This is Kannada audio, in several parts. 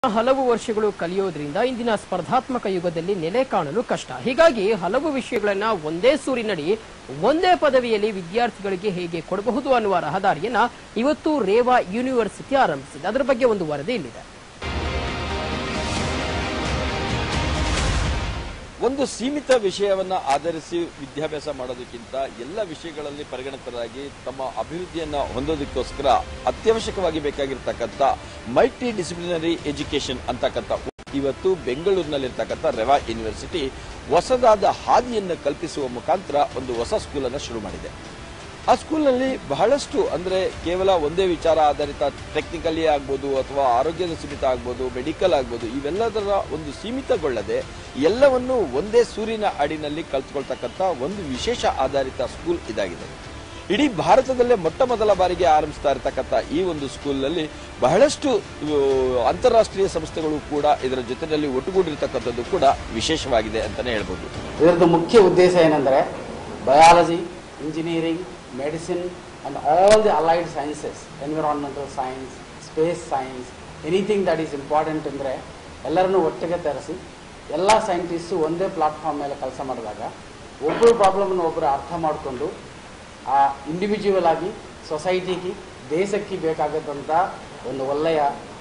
ಹಲವು ವರ್ಷಗಳು ಕಲಿಯೋದ್ರಿಂದ ಇಂದಿನ ಸ್ಪರ್ಧಾತ್ಮಕ ಯುಗದಲ್ಲಿ ನೆಲೆ ಕಾಣಲು ಕಷ್ಟ ಹೀಗಾಗಿ ಹಲವು ವಿಷಯಗಳನ್ನ ಒಂದೇ ಸೂರಿನಡಿ ಒಂದೇ ಪದವಿಯಲ್ಲಿ ವಿದ್ಯಾರ್ಥಿಗಳಿಗೆ ಹೇಗೆ ಕೊಡಬಹುದು ಅನ್ನುವ ರಹದಾರಿಯನ್ನ ಇವತ್ತು ರೇವಾ ಯೂನಿವರ್ಸಿಟಿ ಆರಂಭಿಸಿದೆ ಅದರ ಬಗ್ಗೆ ಒಂದು ವರದಿ ಇಲ್ಲಿದೆ ಒಂದು ಸೀಮಿತ ವಿಷಯವನ್ನ ಆಧರಿಸಿ ವಿದ್ಯಾಭ್ಯಾಸ ಮಾಡೋದಕ್ಕಿಂತ ಎಲ್ಲ ವಿಷಯಗಳಲ್ಲಿ ಪರಿಗಣಿತರಾಗಿ ತಮ್ಮ ಅಭಿವೃದ್ಧಿಯನ್ನ ಹೊಂದೋದಕ್ಕೋಸ್ಕರ ಅತ್ಯವಶ್ಯಕವಾಗಿ ಬೇಕಾಗಿರ್ತಕ್ಕಂಥ ಮಲ್ಟಿ ಡಿಸಿಪ್ಲಿನರಿ ಎಜುಕೇಶನ್ ಅಂತಕ್ಕಂಥ ಇವತ್ತು ಬೆಂಗಳೂರಿನಲ್ಲಿರ್ತಕ್ಕಂಥ ರೆವಾ ಯೂನಿವರ್ಸಿಟಿ ಹೊಸದಾದ ಹಾದಿಯನ್ನು ಕಲ್ಪಿಸುವ ಮುಖಾಂತರ ಒಂದು ಹೊಸ ಸ್ಕೂಲನ್ನು ಶುರು ಮಾಡಿದೆ ಆ ಸ್ಕೂಲ್ನಲ್ಲಿ ಬಹಳಷ್ಟು ಅಂದ್ರೆ ಕೇವಲ ಒಂದೇ ವಿಚಾರ ಆಧಾರಿತ ಟೆಕ್ನಿಕಲಿ ಆಗ್ಬೋದು ಅಥವಾ ಆರೋಗ್ಯದ ಸೀಮಿತ ಆಗ್ಬೋದು ಮೆಡಿಕಲ್ ಆಗ್ಬೋದು ಇವೆಲ್ಲದರ ಒಂದು ಸೀಮಿತಗೊಳ್ಳದೆ ಎಲ್ಲವನ್ನು ಒಂದೇ ಸೂರಿನ ಅಡಿನಲ್ಲಿ ಕಲ್ತ್ಕೊಳ್ತಕ್ಕಂಥ ಒಂದು ವಿಶೇಷ ಆಧಾರಿತ ಸ್ಕೂಲ್ ಇದಾಗಿದೆ ಇಡೀ ಭಾರತದಲ್ಲೇ ಮೊಟ್ಟ ಮೊದಲ ಬಾರಿಗೆ ಆರಂಭಿಸ್ತಾ ಇರತಕ್ಕಂಥ ಈ ಒಂದು ಸ್ಕೂಲ್ನಲ್ಲಿ ಬಹಳಷ್ಟು ಇವು, ಅಂತಾರಾಷ್ಟ್ರೀಯ ಸಂಸ್ಥೆಗಳು ಕೂಡ ಇದರ ಜೊತೆಯಲ್ಲಿ ಒಟ್ಟುಗೂಡಿರ್ತಕ್ಕಂಥದ್ದು ಕೂಡ ವಿಶೇಷವಾಗಿದೆ ಅಂತಾನೆ ಹೇಳ್ಬೋದು ಇದರದ್ದು ಮುಖ್ಯ ಉದ್ದೇಶ ಏನಂದರೆ biology engineering medicine and all the allied sciences environmental science space science anything that is important ಅಂದರೆ ಎಲ್ಲರನ್ನೂ ಒಟ್ಟಿಗೆ ತರಿಸಿ ಎಲ್ಲ ಸೈಂಟಿಸ್ಟು ಒಂದೇ ಪ್ಲಾಟ್ಫಾರ್ಮ್ ಮೇಲೆ ಕೆಲಸ ಮಾಡಿದಾಗ ಒಬ್ಬರು ಪ್ರಾಬ್ಲಮ್ನ ಒಬ್ಬರು ಅರ್ಥ ಮಾಡಿಕೊಂಡು ಆ ಇಂಡಿವಿಜುವಲ್ ಆಗಿ ಸೊಸೈಟಿಗೆ ದೇಶಕ್ಕೆ ಬೇಕಾಗದಂಥ ಒಂದು ಒಳ್ಳೆಯ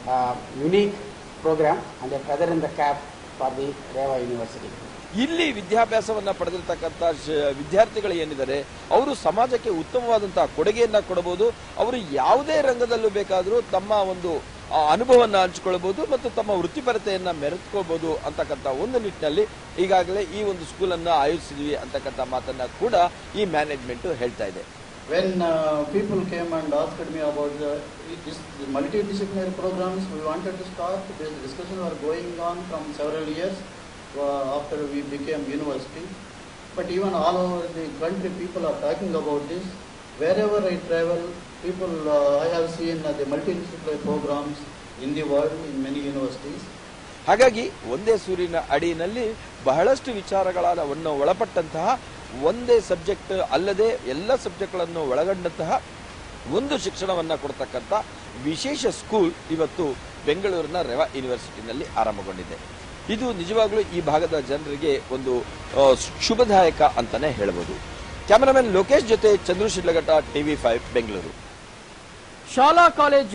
unique programme and a feather in the cap for the Reva University ಇಲ್ಲಿ ವಿದ್ಯಾಭ್ಯಾಸವನ್ನ ಪಡೆದಿರ್ತಕ್ಕಂಥ ಶ- ವಿದ್ಯಾರ್ಥಿಗಳು ಏನಿದ್ದಾರೆ ಅವರು ಸಮಾಜಕ್ಕೆ ಉತ್ತಮವಾದಂತಹ ಕೊಡುಗೆಯನ್ನ ಕೊಡಬಹುದು ಅವರು ಯಾವುದೇ ರಂಗದಲ್ಲೂ ಬೇಕಾದರೂ ತಮ್ಮ ಒಂದು ಆ, ಅನುಭವವನ್ನ ಹಂಚಿಕೊಳ್ಬಹುದು ಮತ್ತು ತಮ್ಮ ವೃತ್ತಿಪರತೆಯನ್ನ ಮೆರೆದುಕೊಳ್ಬಹುದು ಅಂತಕ್ಕಂಥ ಒಂದು ನಿಟ್ಟಿನಲ್ಲಿ ಈಗಾಗಲೇ ಈ ಒಂದು ಸ್ಕೂಲನ್ನ ಆಯೋಜಿಸಿದ್ವಿ ಅಂತಕ್ಕಂಥ ಮಾತನ್ನ ಕೂಡ ಈ ಮ್ಯಾನೇಜ್ಮೆಂಟ್ ಹೇಳ್ತಾ ಇದೆ When uh, people came and asked me about the, this, the multidisciplinary programs, we wanted to start. The discussions were going on from several years uh, after we became university. But even all over the country, people are talking about this. Wherever I travel, people uh, I have seen uh, the multidisciplinary programs in the world in many universities. ಹಾಗಾಗಿ ಒಂದೇ ಸೂರಿನ ಅಡಿಯಲ್ಲಿ ಬಹಳಷ್ಟು ವಿಚಾರಗಳನ್ನ ಒಳಪಟ್ಟಂತಹ ಒಂದೇ ಸಬ್ಜೆಕ್ಟ್ ಅಲ್ಲದೆ ಎಲ್ಲ ಸಬ್ಜೆಕ್ಟ್ಗಳನ್ನು ಒಳಗೊಂಡಂತಹ ಒಂದು ಶಿಕ್ಷಣವನ್ನ ಕೊಡ್ತಕ್ಕಂಥ ವಿಶೇಷ ಸ್ಕೂಲ್ ಇವತ್ತು ಬೆಂಗಳೂರಿನ ರೆವಾ ಯೂನಿವರ್ಸಿಟಿನಲ್ಲಿ ಆರಂಭಗೊಂಡಿದೆ ಇದು ನಿಜವಾಗ್ಲೂ ಈ ಭಾಗದ ಜನರಿಗೆ ಒಂದು ಆ, ಶುಭದಾಯಕ ಅಂತಾನೆ ಹೇಳ್ಬೋದು ಕ್ಯಾಮರಾಮನ್ ಲೋಕೇಶ್ ಜೊತೆ ಚಂದ್ರು ಶಿಡ್ಲಘಟ್ಟ ಟಿವಿ ಫೈವ್ ಬೆಂಗಳೂರು ಶಾಲಾ ಕಾಲೇಜು